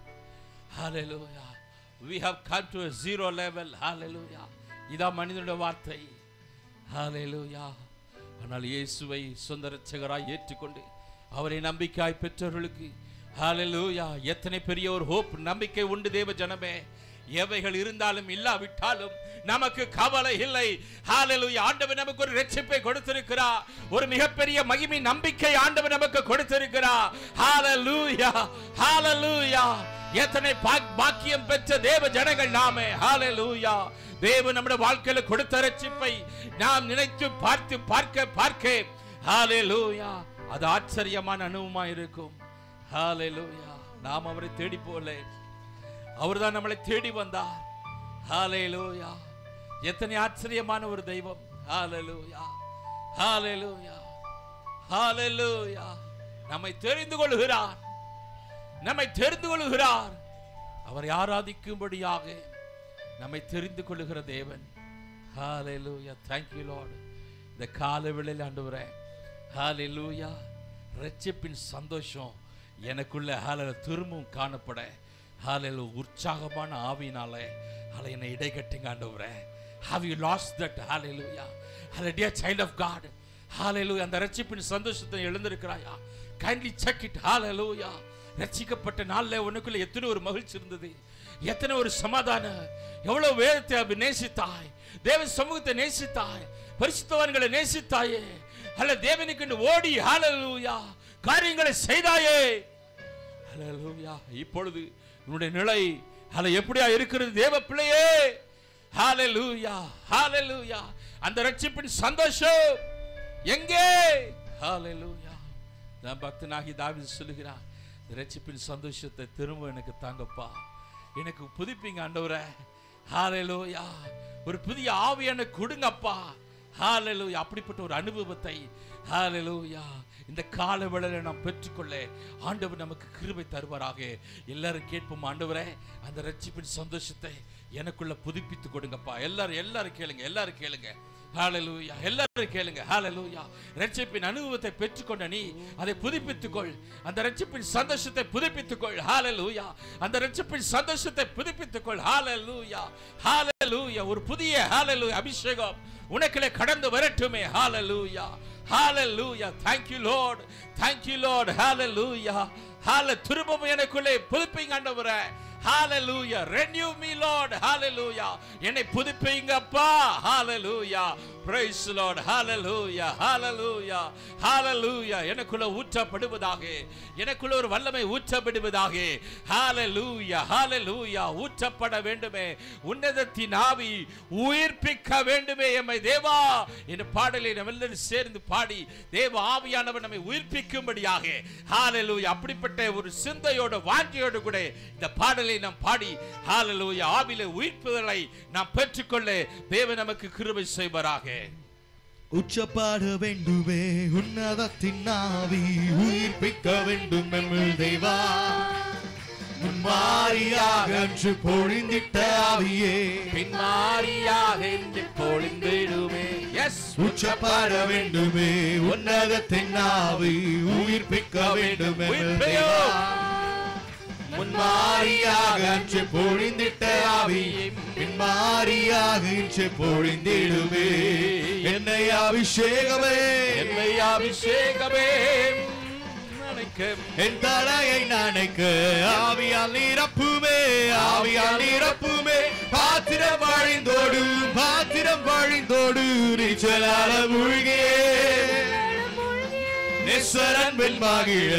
hallelujah we have come to a zero level hallelujah இதான் மனிதனுடைய வார்த்தை hallelujah ஆனால் இயேசுவை சொந்த ரட்சகராய் ஏற்றுக்கொண்டு அவரை நம்பிக்கையாய் பெற்றவர்களுக்கு ஹalleluya எத்தனை பெரிய ஒரு ஹோப் நம்பிக்கை உண்டு தேவ ஜனமே எவைகள் இருந்தாலும் இல்லாவிட்டாலும் நமக்கு கவலை இல்லை ஹalleluya ஆண்டவர் நமக்கு ஒரு ரட்சிப்பை கொடுத்திருக்கிறார் ஒரு மிகப்பெரிய மகிமை நம்பிக்கை ஆண்டவர் நமக்கு கொடுத்திருக்கிறார் ஹalleluya ஹalleluya எத்தனை பாக்- பாக்கியம் பெற்ற தேவ ஜனங்கள் நாமே ஹalleluya தேவன் நம்முடைய வாழ்க்கையில கொடுத்த ரட்சிப்பை நாம் நினைத்து பார்த்து பார்க்க பார்க்க ஹalleluya அது ஆச்சரியமான அனுபவமா இருக்கும் ஹalleluya நாம் அவரை தேடி போல அவர்தான் நம்மளை தேடி வந்தார் ஹalleluya எத்தனை ஆச்சரியமான ஒரு தெய்வம் ஹalleluya ஹalleluya ஹalleluya நம்மை தெரிந்து கொள்கிறார் நம்மை தெரிந்து கொள்கிறார் அவரை ஆராதிக்கும்படியாக நம்மை தெரிந்து கொள்ளுகிற தேவன் ஹalleluya thank you lord இந்த கால வேளையில் ஆண்டவரே ஹalleluya ரட்சிப்பின் சந்தோஷம் எனக்குள்ள ஹalleluya திரும்பவும் காணப்பட ஹalleluya உற்சாகமான ஆவியினாலே ஹalleluya என்னை இடைக்கட்டுங்க ஆண்டவரே have you lost that hallelujah hallelujah dear child of god hallelujah அந்த ரட்சிப்பின் சந்தோஷத்தை எழுந்திருக்கிறாயா kindly check it hallelujah ரட்சிக்கப்பட்ட நாள்ல உனக்குள்ள எத்தனை ஒரு மகிழ்ச்சி இருந்தது எத்தனை ஒரு சமாதானம் எவ்வளவு வேதத்தை அப்படி நேசித்தாய் தேவ சமூகத்தை நேசித்தாய் பரிசுத்தவான்களை நேசித்தாயே அல்ல தேவனுக்கு ஓடி ஹalleluya காரியங்களை செய்தாயே ஹalleluya இப்பொழுது உன்னுடைய நிலை அல்ல எப்படியா இருக்கிறது தேவ பிள்ளையே ஹalleluya ஹalleluya அந்த ரட்சிப்பின் சந்தோஷம் எங்கே ஹalleluya நான் பக்தனாகி தாவீது சொல்லுகிறான் இந்த ரட்சிப்பின் சந்தோஷத்தை திரும்ப எனக்கு தாங்கப்பா எனக்கு புதுப்பிங்க ஆண்டவரே ஹalleluya ஒரு புதிய ஆவி எனக்கு கொடுங்கப்பா ஹalleluya அப்படிப்பட்ட ஒரு அனுபவத்தை ஹalleluya இந்த கால வேளையில நாம் பெற்றுக்கொள்ள ஆண்டவர் நமக்கு கிருபை தருவாராக எல்லாரும் கேட்போம் ஆண்டவரே அந்த ரட்சிப்பின் சந்தோஷத்தை எனக்குள்ள புதுப்பித்து கொடுங்கப்பா எல்லாரும் எல்லாரும் கேளுங்க எல்லாரும் கேளுங்க ஹalleluya எல்லாரும் கேளுங்க ஹalleluya ரட்சிப்பின் அனுபவத்தை பெற்றுக்கொண்ட நீ அதை புதுப்பித்துக்கொள் அந்த ரட்சிப்பின் சந்தோஷத்தை புதுப்பித்துக்கொள் ஹalleluya அந்த ரட்சிப்பின் சந்தோஷத்தை புதுப்பித்துக்கொள் ஹalleluya ஹalleluya ஒரு புதிய ஹalleluya அபிஷேகம் உனக்குள்ளே கடந்து வரட்டுமே ஹalleluya ஹalleluya thank you lord thank you lord hallelujah ஹalleluya திரும்பவும் எனக்குள்ளே புதுப்பிங்க ஆண்டவரே hallelujah renew me lord hallelujah என்னை புதுப்பிங்கப்பா hallelujah praise the lord hallelujah hallelujah hallelujah எனக்குள்ள ஊற்றப்படுவதாக எனக்குள்ள ஒரு வல்லமை ஊற்றப்படுவதாக hallelujah hallelujah ஊற்றப்பட வேண்டுமே உன்னதத்தின் ஆவி உயிர்ப்பிக்க வேண்டுமே எம்மை தேவா இந்த பாடலை நம்ம எல்லாரும் சேர்ந்து பாடி தேவ ஆவியானவர் நம்மை உயிர்ப்பிக்கும்படியாக ஹalleluya அப்படிப்பட்ட ஒரு சிந்தையோட வாஞ்சியோடு கூட இந்த பாடலை நாம் பாடி ஹalleluya ஆவியிலே உயிர்ப்புதலை நாம் பெற்றுக்கொள்ள தேவன் நமக்கு கிருபை செய்வாராக உச்சப்பாட வேண்டுமே உன்னதத்தின் ஆவி உயிர்ப்பிக்க வேண்டும் எம்மில் தேவா முன்மாரியாக அன்று பொழிந்திட்ட ஆவியே பின்மாரியாக என்று பொழிந்திடுமே எஸ் உச்சப்பாட வேண்டுமே உன்னதத்தின் ஆவி உயிர்ப்பிக்க வேண்டும் எம்மில் தேவா முன்மாரியாக அன்று பொழிந்திட்ட ஆவி பின்மாரியாக இன்று பொழிந்திடுமே என்னை அபிஷேகமே என்னை அபிஷேகமே நினைக்க என் தலையை நனைக்க ஆவியால் நிரப்புமே ஆவியால் நிரப்புமே பாத்திரம் வழிந்தோடு பாத்திரம் வழிந்தோடு நீச்சலால மூழ்கே நெசரன் வெண் மகிழ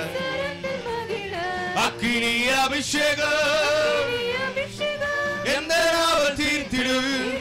அக்கினி அபிஷேகம் எந்த நாவல் தீர்த்திடு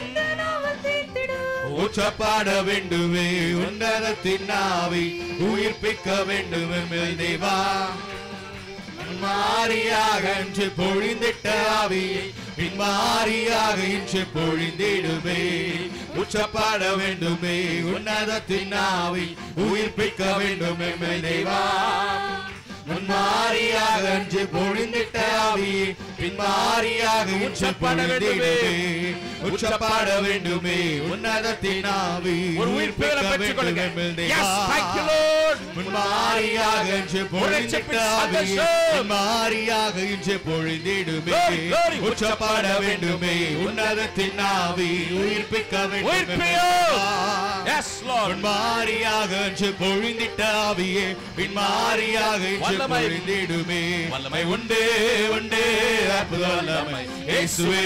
ஊற்றப்பாட வேண்டுமே உன்னதத்தின் ஆவி உயிர்ப்பிக்க வேண்டும் எம்மில் தேவா முன்மாரியாக இன்று பொழிந்திட்ட ஆவியை பின்மாரியாக இன்று பொழிந்திடுமே உச்சப்பட வேண்டுமே உன்னதத்தின் ஆவி உயிர்ப்பிக்க வேண்டுமே தேவா முன்மாரியாக அன்று பொழிந்திட்ட ஆவியே பின்மாரியாக இன்று உச்சப்பட வேண்டுமே. பொழிந்திடுமே உச்சப்பட வேண்டுமே உன்னதத்தின் ஆவி ஒரு உயிர்ப்பேலை உயிர்ப்பிக்க பெற்றுக்கொள்ளுங்க வேண்டுமே தேவா. Yes, thank you, Lord. முன்மாரியாக இன்று பொழிந்திட்ட உழைச்சபின் ஆவியே சந்தோஷம். மாறியாக இன்று பொழிந்திடுமே Glory, glory. உச்சப்பட வேண்டுமே உன்னதத்தின் ஆவி உயிர்ப்பிக்க வேண்டுமே உயிர்ப்பியும். Yes, Lord. மாறியாக இன்று பொழிந்திட்ட ஆவியே பின்மாரியாக இன்று வல்லமை. பொழிந்திடுமே வல்லமை. உண்டு உண்டு அற்புத வல்லமை இயேசுவே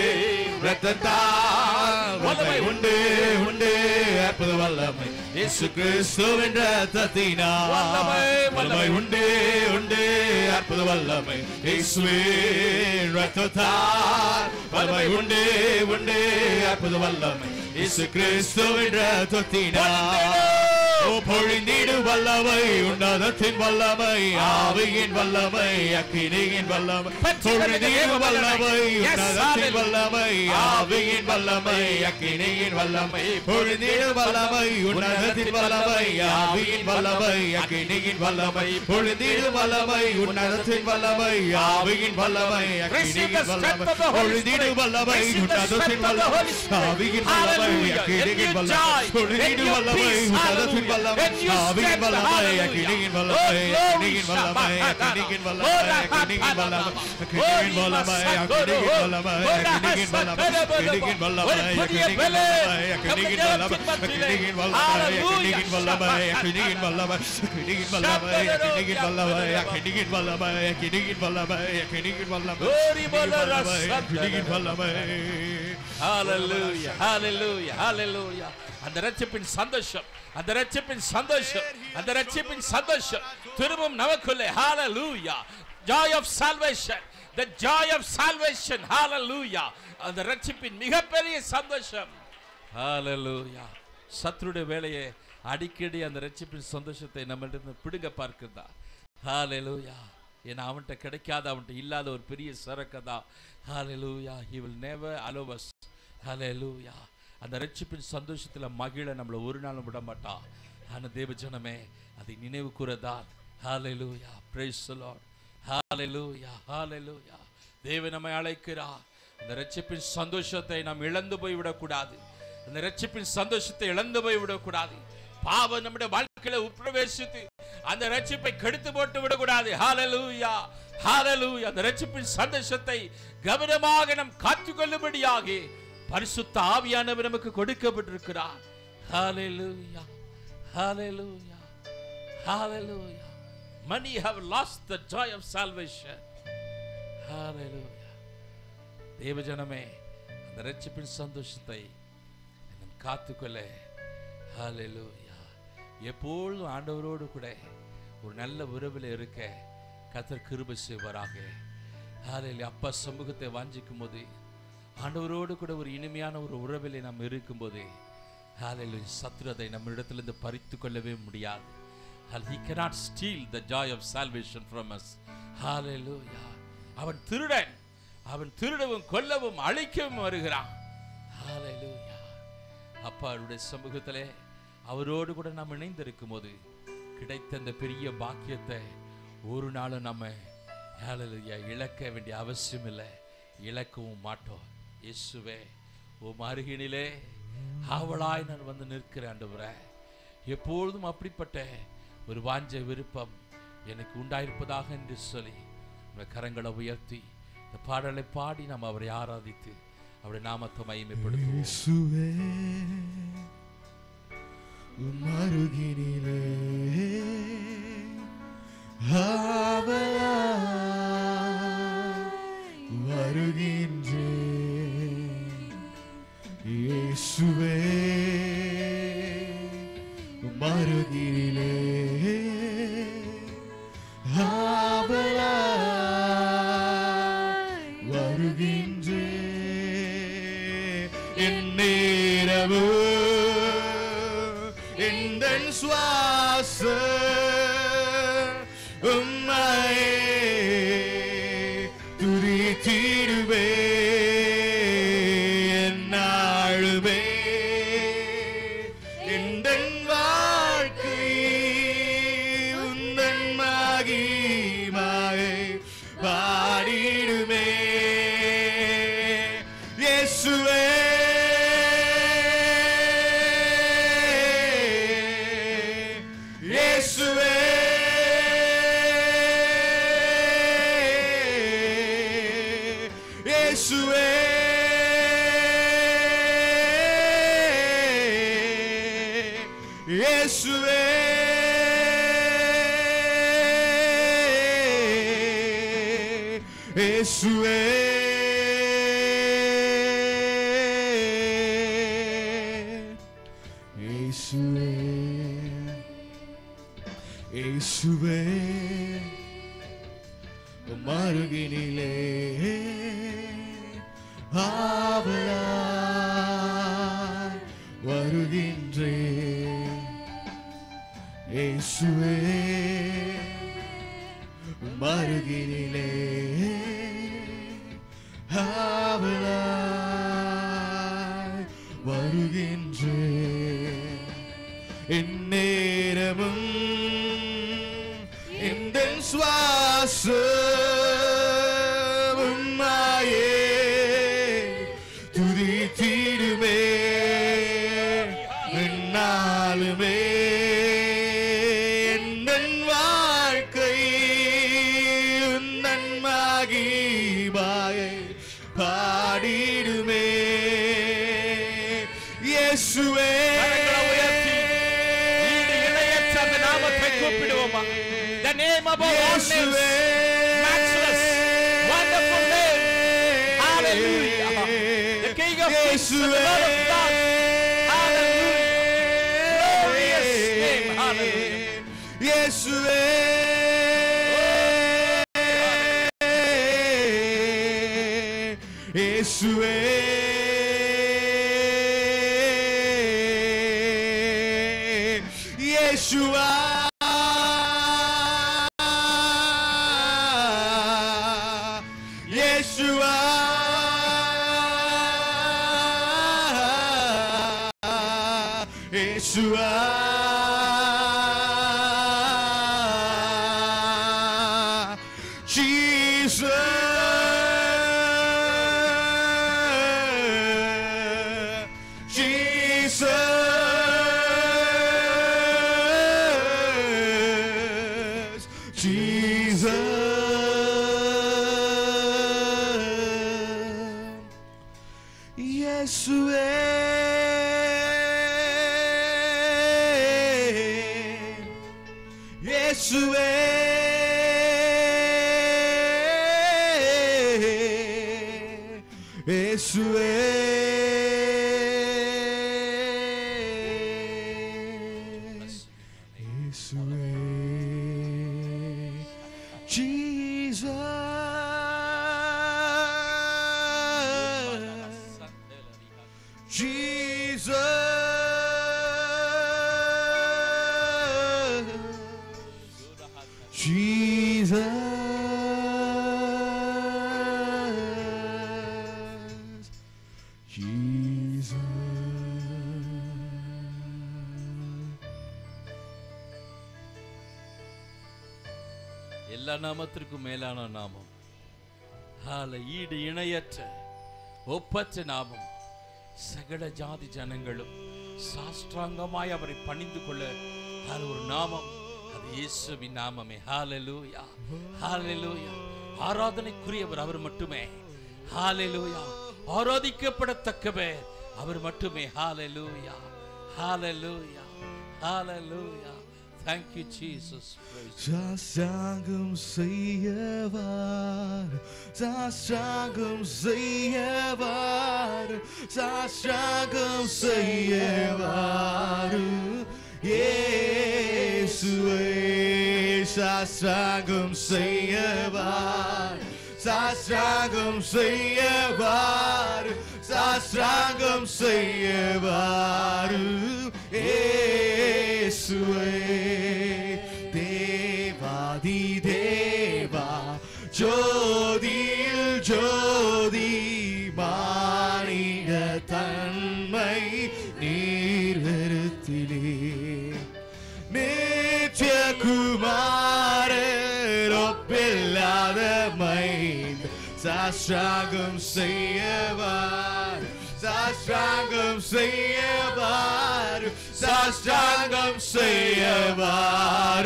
ரத்தத்தால் வல்லமை உண்டு உண்டு அற்புத வல்லமை இயேசு கிறிஸ்துவின் ரத்தத்தினால் வல்லமை, வல்லமை. வல்லமை உண்டு உண்டு அற்புத வல்லமை இயேசுவே ரத்தத்தால் வல்லமை உண்டு உண்டு அற்புத வல்லமை இயேசு கிறிஸ்துவின் ரத்தத்தினால் ஓ பொழிந்திடு வல்லமை உன்னதத்தின் வல்லமை ஆவியின் வல்லமை அக்கினியின் வல்லமை பொழிந்திடு வல்லமை உன்னதத்தின் வல்லமை ஆவியின் வல்லமை அக்கினியின் வல்லமை பொழிந்திடு வல்லமை உன்னதத்தின் வல்லமை ஆவியின் வல்லமை அக்கினியின் வல்லமை பொழிந்திடு வல்லமை உன்னதத்தின் வல்லமை ஆவியின் வல்லமை Receive the அக்கினியின் strength வல்லமை of the Holy பொழிந்திடு Spirit. வல்லமை Receive the உன்னதத்தின் strength of the வல்லமை Holy Spirit. ஆவியின் வல்லமை Hallelujah. அக்கினியின் In your வல்லமை joy, பொழிந்திடு in your வல்லமை peace. உன்னதத்தின் வல்லமை In your ஆவியின் strength. வல்லமை Hallelujah. அக்கினியின் Oh, வல்லமை glory. அக்கினியின் வல்லமை அக்கினியின் வல்லமை அக்கினியின் வல்லமை அக்கினியின் வல்லமை அக்கினியின் வல்லமை அக்கினியின் வல்லமை அக்கினியின் வல்லமை அக்கினியின் வல்லமை அக்கினியின் வல்லமை அக்கினியின் வல்லமை அக்கினியின் வல்லமை அக்கினியின் வல்லமை அக்கினியின் வல்லமை அக்கினியின் வல்லமை அக்கினியின் வல்லமை அக்கினியின் வல்லமை Glory, Bala, அக்கினியின் வல்லமை Hallelujah, hallelujah, hallelujah. அந்த ரட்சிப்பின் சந்தோஷம் அந்த ரட்சிப்பின் சந்தோஷம் அந்த ரட்சிப்பின் சந்தோஷம் திரும்பவும் நமக்குள்ளே hallelujah joy of salvation the joy of salvation hallelujah அந்த ரட்சிப்பின் மிகப்பெரிய சந்தோஷம் hallelujah சத்துருடைய வேலையை அடிக்கடி அந்த ரட்சிப்பின் சந்தோஷத்தை நம்மளிடம் பிடுங்க பார்க்கிறதா hallelujah ஏன்னா அவன்கிட்ட கிடைக்காத அவன்கிட்ட இல்லாத ஒரு பெரிய சரக்கு தான் ஹalleluya he will never allow us ஹalleluya அந்த ரட்சிப்பின் சந்தோஷத்துல மகிழ நம்மளை ஒரு நாளும் விட மாட்டான் ஆனா தேவ ஜனமே அதை நினைவு கூறதான் ஹalleluya praise the lord ஹalleluya ஹalleluya தேவன் நம்மை அழைக்கிறார் அந்த ரட்சிப்பின் சந்தோஷத்தை நாம் இழந்து போய் விடக்கூடாது அந்த ரட்சிப்பின் சந்தோஷத்தை இழந்து போய் விடக்கூடாது பாவம் நம்முடைய வாழ்க்கையில உட்பிரவேசித்து அந்த ரட்சிப்பை கெடுத்து போட்டு விடக்கூடாது ஹalleluya ஹalleluya அந்த ரட்சிப்பின் சந்தோஷத்தை கவனமாக நாம் காத்துக்கொள்ளும்படியாக பரிசுத்த ஆவியானவர் நமக்கு கொடுக்கப்பட்டிருக்கிறார் ஹalleluya ஹalleluya ஹalleluya many have lost the joy of salvation hallelujah தேவஜனமே அந்த ரட்சிப்பின் சந்தோஷத்தை நம் காத்துக்கொள்ள ஹalleluya எப்பொழுதும் ஆண்டவரோடு கூட ஒரு நல்ல உறவில் இருக்க கத்தர் கிருபை செய்வாராக ஹalleluya அப்பா சமூகத்தை வாஞ்சிக்கும் போது ஆண்டவரோடு கூட ஒரு இனிமையான ஒரு உறவிலே நாம் இருக்கும்போது ஹalleluya சத்துரு அதை நம்ம இடத்திலிருந்து பறித்து கொள்ளவே முடியாது Hall- he cannot steal the joy of salvation from us hallelujah அவன் திருடன் அவன் திருடவும் கொல்லவும் அழிக்கவும் வருகிறான் ஹalleluya அப்பா அவருடைய சமூகத்திலே அவரோடு கூட நாம் இணைந்திருக்கும் போது கிடைத்த அந்த பெரிய பாக்கியத்தை ஒரு நாளும் நம்ம ஹalleluya இழக்க வேண்டிய அவசியம் இல்லை இழக்கவும் மாட்டோம் இயேசுவே உம் அருகினிலே ஆவலாய் நான் வந்து நிற்கிறேன் ஆண்டவரே எப்பொழுதும் அப்படிப்பட்ட ஒரு வாஞ்ச விருப்பம் எனக்கு உண்டாயிருப்பதாக என்று சொல்லி உங்கள் கரங்களை உயர்த்தி இந்த பாடலை பாடி நாம் அவரை ஆராதித்து அவருடைய நாமத்தை மகிமைப்படுத்துவோம் இயேசுவே உம் அருகினிலே ஆவலாய் வருகின்றேன் இயேசுவே உம் அருகினிலே ஆவலாய் வருகின்றேன் என் நேரவு எந்த சுவாச இயேசுவே இயேசுவே இயேசுவே இயேசுவே இயேசுவே இயேசுவே உம் அருகினிலே ஆவலாய் வருகின்றேன் இயேசுவே உம் அருகினிலே ஆவலாய் வருகின்றேன் எந்நேரமும் எந்த சுவாசம் மாயே துதித்திடுமே என்னாலுமே எந்தன் வாழ்க்கை உந்தன் மகிபாயை பாடிடுமே இயேசுவே கரங்களை உயர்த்தி, ஈடு இணையற்ற அந்த நாமத்தை கூப்பிடுவோமா? The name above all names. Matchless, wonderful name. Hallelujah. The King of Kings and the Lord of Lords. Hallelujah. Glorious name. Hallelujah. இயேசுவே இயேசுவே இயேசுவா இயேசுவா இயேசுவா Jesus Jesus Jesus இயேசுவே இயேசுவே இயேசுவே இயேசுவே Jesus Jesus Jesus எல்லா நாமத்திற்கும் மேலான நாமம் ஹால ஈடு இணையற்ற ஒப்பற்ற நாமம் சகல ஜாதி ஜனங்களும் சாஷ்டாங்கமாய் அவரை பணிந்து கொள்ள அது ஒரு நாமம் அது இயேசுவின் நாமமே ஹalleluya ஹalleluya ஆராதனைக்குரியவர் அவர் மட்டுமே ஹalleluya ஆராதிக்கப்படத்தக்கவர் அவர் மட்டுமே ஹalleluya ஹalleluya ஹalleluya thank you jesus praise சாஸ்தாங்கம் செய்யவார் சாஸ்தாங்கம் செய்யவார் சாஸ்தாங்கம் செய்யவார் இயேசுவே சாஸ்தாங்கம் செய்யவார் சாஸ்தாங்கம் செய்யவார் சாஸ்தாங்கம் செய்யவார் இயேசுவே தேவாதி தேவா ஜோதியில் ஜோதி மானிட தன்மை நீர்வருத்திலே நித்ய குமாரர் ஒப்பில்லாத மைண்ட் சாஸ்திராகம் செய்யவார் சாஸ்திராங்கம் செய்யவார் சாஸ்திராங்கம் செய்யவார்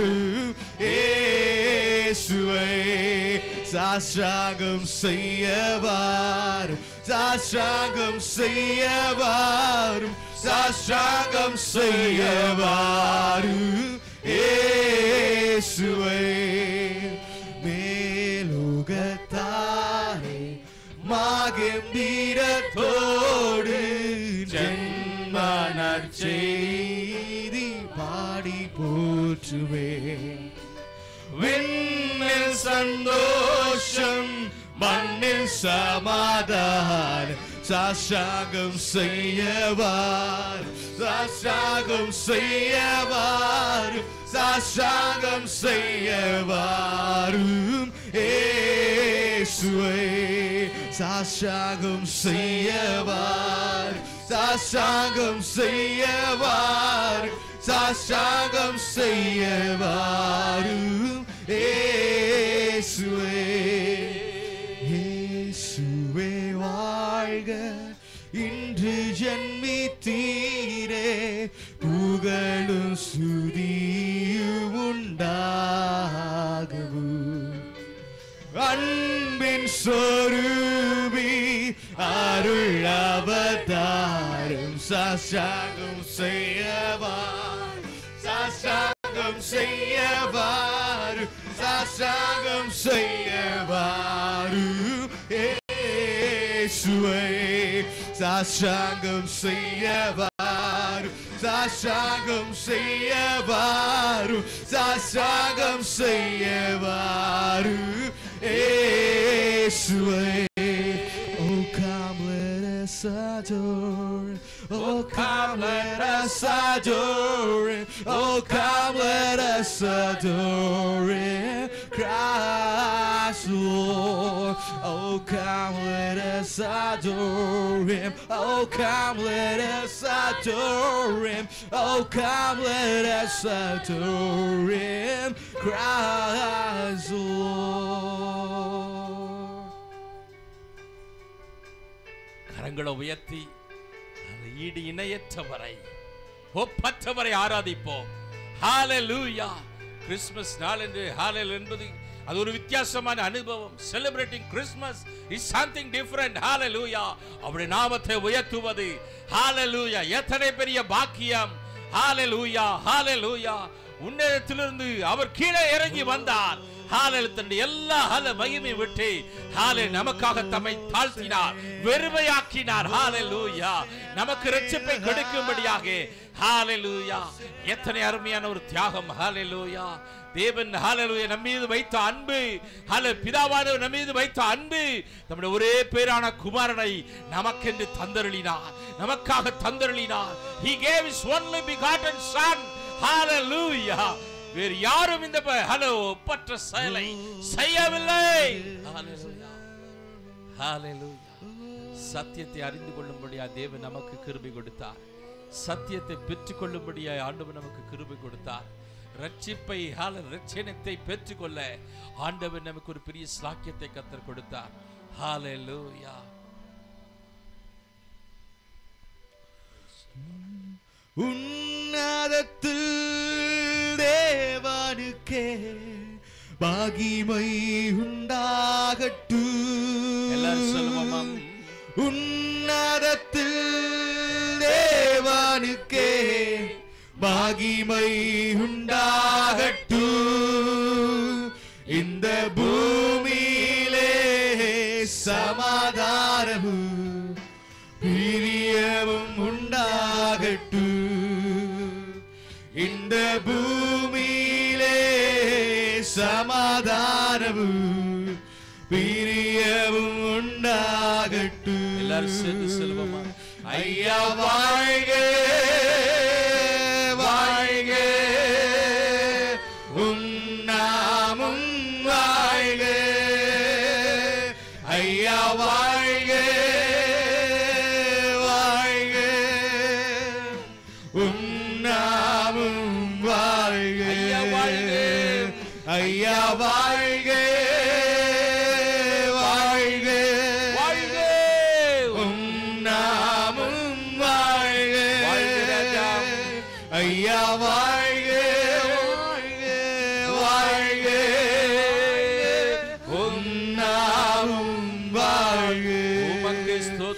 சாஷ்டாங்கம் செய்யவாரும் சாஷ்டாங்கம் செய்யவாரும் சாஷ்டாங்கம் செய்யவாரும் ஏசுவை மேலுகத்தாரே மாகம்பீரத்தோடு ஜென்மனர் செய்தி பாடி போற்றுவேன் விண்ணில் சந்தோஷம் மண்ணில் சமாதானம் சாஷாகம் செய்யவார் சாஷாகம் செய்யவார் சாஷாகம் செய்யவாரும் ஏசுவை சாஷாகம் செய்யவார் சாஷாகம் செய்யவார் சாஷாகம் செய்யவாரும் ஏசுவே இயேசுவே வாழ்க இன்று ஜன்மித்தீரே புகழும் சுதியும் உண்டாகவும் அன்பின் சொருபி அருள் அவதாரம் சாஷாகம் செய்யவார் சாஷாகம் செய்யவார் சாஷாகம் செய்யவாரு இயேசுவை சாஷாங்கம் செய்யவாரு சாஷாங்கம் செய்யவாரு சாஷாங்கம் செய்யவாரு இயேசுவை Oh, come let us adore. Oh, come let us adore. Oh, come let us adore Him, Christ Lord. Oh, come let us adore Him. Oh, come let us adore Him. Oh, come let us adore Him, Christ Lord. கரங்களை உயர்த்தி அந்த ஈடு இணையற்றவரை ஒப்பற்றவரை ஆராதிப்போம் ஹalleluya Christmas நாள் என்று ஹalleluya என்பது அது ஒரு வித்தியாசமான அனுபவம் celebrating Christmas is something different ஹalleluya அவருடைய நாமத்தை உயர்த்துவது ஹalleluya எத்தனை பெரிய பாக்கியம் ஹalleluya ஹalleluya உன்னதத்திலிருந்து அவர் கீழே இறங்கி வந்தார் ஹாலேல் தன்னுடைய எல்லா ஹால மகிமை விட்டு ஹாலே நமக்காக தம்மை தாழ்த்தினார் வெறுமையாக்கினார் ஹalleluya நமக்கு ரட்சிப்பை கொடுக்கும்படியாக ஹalleluya எத்தனை அருமையான ஒரு தியாகம் ஹalleluya தேவன் ஹalleluya நம் மீது வைத்த அன்பு ஹalல பிதாவானவர் நம் மீது வைத்த அன்பு நம்முடைய ஒரே பேரான குமாரனை நமக்கென்று தந்தருளினார் நமக்காக தந்தருளினார் he gave his only begotten son hallelujah வேறு யாரும் இந்த ப- ஹலோ ஒப்பற்ற செயலை செய்யவில்லை Hallelujah. Hallelujah. சத்தியத்தை அறிந்து கொள்ளும்படியா தேவன் நமக்கு கிருபை கொடுத்தார் சத்தியத்தை பெற்றுக்கொள்ளும்படியா ஆண்டவர் நமக்கு கிருபை கொடுத்தார் ரட்சிப்பை ஹால ரட்சணத்தை பெற்றுக்கொள்ள ஆண்டவர் நமக்கு ஒரு பெரிய ஸ்லாக்கியத்தை கத்தர் கொடுத்தார் ஹalleluya உன்னதத்தில் தேவனுக்கே பாகிமை உண்டாகட்டு எல்லாரும் சொல்லுவோமா? உன்னதத்தில் தேவனுக்கே பாகிமை உண்டாகட்டு இந்த பூமியிலே சமாதானமும் பிரியமும் உண்டாகட்டு இந்த பூமியிலே சமாதானமும் பிரியமும் உண்டாகட்டு எல்லாரும் சேர்ந்து சொல்லுவோமா? ஐயா வாழ்க வாழ்க உன்னாமும் வாழ்க ஐயா வாழ்க வாழ்க உன்னாமும் வாழ்க ஐயா வாழ்க. ஐயா வாழ்க வாழ்க வாழ்க உன்னாமும் வாழ்க வாழ்க ராஜா. ஐயா வாழ்க வாழ்க வாழ்க உன்னா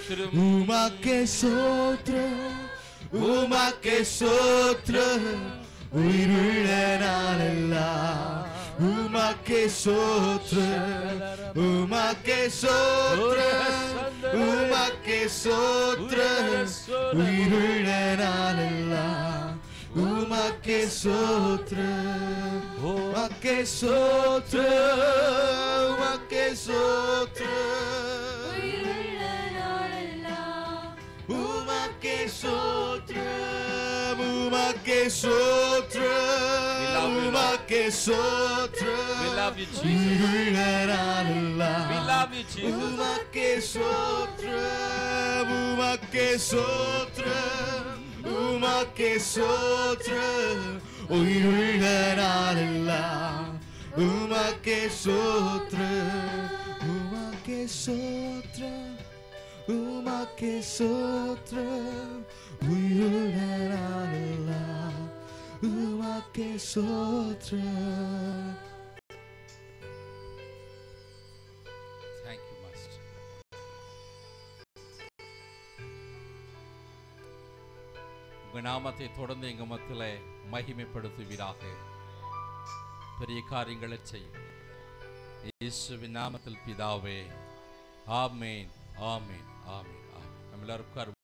ஸ்தோத்திரம் உமக்கே சோத்ரம் உமக்கே சோத்ரம் உயிருள்ள நாளெல்லாம் உமக்கே சோத்ரம் உமக்கே சோத்ரம் உமக்கே சோத்ரம் உயிருள்ள நாளெல்லாம் உமக்கே சோத்ரம் உமக்கே சோத்ரம் உமக்கே சோத்ரம் உயிருள்ள நாளெல்லாம் உமக்கே சோத்ரம் உமக்கே சோத்ரம் உமக்கே சோத்ரம் We love you, Jesus. உயிருள்ள நாளெல்லாம் We love you, Jesus. உமக்கே சோத்ரம் உமக்கே சோத்ரம் உமக்கே சோத்ரம் உயிருள்ள நாளெல்லாம் உமக்கே சோத்ரம் உமக்கே சோத்ரம் உமக்கே சோத்ரம் உயிருள்ள நாளெல்லாம் உமக்கே சோத்ரம் Thank you, Master. உங்க நாமத்தை தொடர்ந்து எங்க மத்தியில மகிமைப்படுத்துவீராக பெரிய காரியங்களை செய்யும் இயேசுவின் நாமத்தில் பிதாவே ஆமேன் ஆமேன் ஆமேன் ஆமேன் நம்ம எல்லாரும் உட்காரு